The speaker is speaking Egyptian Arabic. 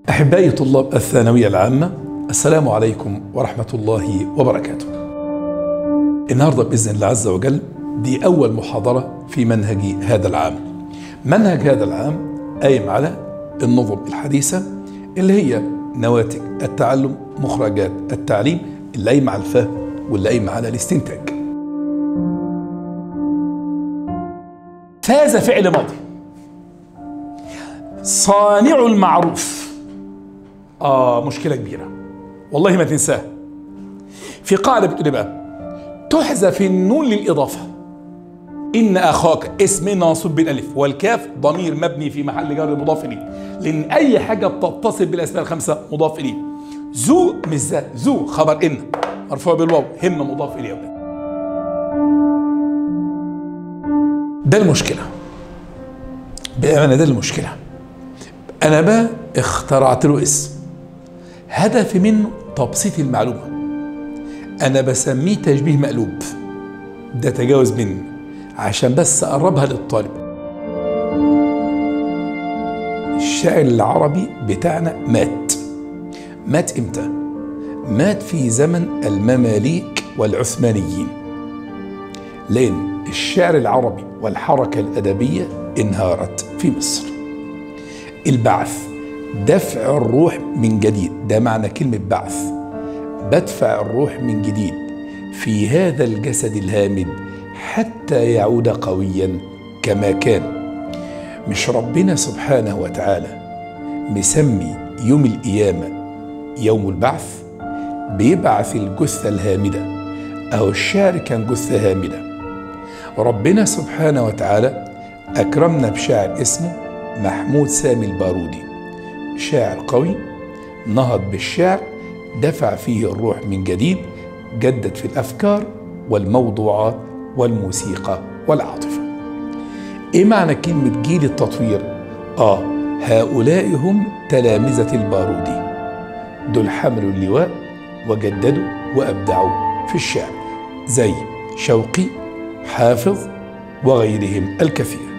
أحبائي طلاب الثانوية العامة السلام عليكم ورحمة الله وبركاته النهاردة بإذن الله عز وجل دي أول محاضرة في منهج هذا العام منهج هذا العام قايم على النظم الحديثة اللي هي نواتج التعلم مخرجات التعليم اللي قايمة على الفهم واللي قايمة على الاستنتاج فاز فعل ماضي صانع المعروف آه مشكلة كبيرة والله ما تنساها في قاعدة بتقول إيه بقى تحذف النون للإضافة إن أخاك اسم منصوب بالألف والكاف ضمير مبني في محل جر مضاف إليه لأن أي حاجة بتتصل بالأسماء الخمسة مضاف إليه ذو مش ذا ذو خبر إن مرفوع بالواو هم مضاف إليه أولاد ده المشكلة بأمانة ده المشكلة أنا بقى اخترعت له اسم هدفي منه تبسيط المعلومة أنا بسميه تشبيه مقلوب ده تجاوز مني عشان بس أقربها للطالب الشاعر العربي بتاعنا مات مات إمتى؟ مات في زمن المماليك والعثمانيين لأن الشعر العربي والحركة الأدبية انهارت في مصر البعث دفع الروح من جديد ده معنى كلمة بعث بدفع الروح من جديد في هذا الجسد الهامد حتى يعود قويا كما كان مش ربنا سبحانه وتعالى مسمي يوم القيامة يوم البعث بيبعث الجثة الهامدة أو الشعر كان جثة هامدة ربنا سبحانه وتعالى أكرمنا بشاعر اسمه محمود سامي البارودي شاعر قوي نهض بالشعر دفع فيه الروح من جديد جدد في الافكار والموضوعات والموسيقى والعاطفه ايه معنى كلمه جيل التطوير اه هؤلاء هم تلامذه البارودي دول حملوا اللواء وجددوا وابدعوا في الشعر زي شوقي حافظ وغيرهم الكثير